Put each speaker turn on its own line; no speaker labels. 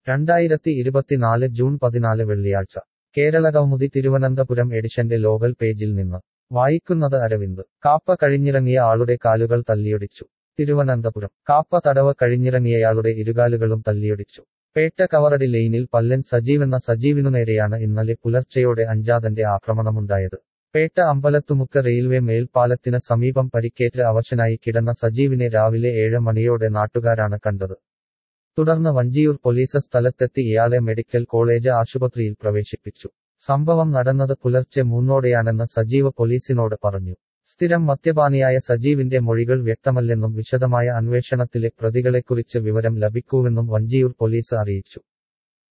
രണ്ടായിരത്തി ഇരുപത്തിനാല് ജൂൺ പതിനാല് വെള്ളിയാഴ്ച കേരളകൗമുദി തിരുവനന്തപുരം എഡിഷന്റെ ലോകൽ പേജിൽ നിന്ന് വായിക്കുന്നത് അരവിന്ദ് കാപ്പ കഴിഞ്ഞിറങ്ങിയ ആളുടെ കാലുകൾ തല്ലിയൊടിച്ചു തിരുവനന്തപുരം കാപ്പ തടവ കഴിഞ്ഞിറങ്ങിയയാളുടെ ഇരുകാലുകളും തല്ലിയൊടിച്ചു പേട്ട കവറടി ലൈനിൽ പല്ലൻ സജീവെന്ന സജീവിനു നേരെയാണ് ഇന്നലെ പുലർച്ചെയോടെ അഞ്ചാതന്റെ ആക്രമണമുണ്ടായത് പേട്ട അമ്പലത്തുമുക്ക് റെയിൽവേ മേൽപ്പാലത്തിന് സമീപം പരിക്കേറ്റ് അവശനായി കിടന്ന സജീവിനെ രാവിലെ ഏഴ് മണിയോടെ നാട്ടുകാരാണ് കണ്ടത് തുടർന്ന് വഞ്ചിയൂർ പോലീസ് സ്ഥലത്തെത്തി ഇയാളെ മെഡിക്കൽ കോളേജ് ആശുപത്രിയിൽ പ്രവേശിപ്പിച്ചു സംഭവം നടന്നത് പുലർച്ചെ മൂന്നോടെയാണെന്ന് സജീവ് പോലീസിനോട് പറഞ്ഞു സ്ഥിരം മദ്യപാനിയായ സജീവിന്റെ മൊഴികൾ വ്യക്തമല്ലെന്നും വിശദമായ അന്വേഷണത്തിലെ പ്രതികളെക്കുറിച്ച് വിവരം ലഭിക്കൂവെന്നും വഞ്ചിയൂർ പോലീസ് അറിയിച്ചു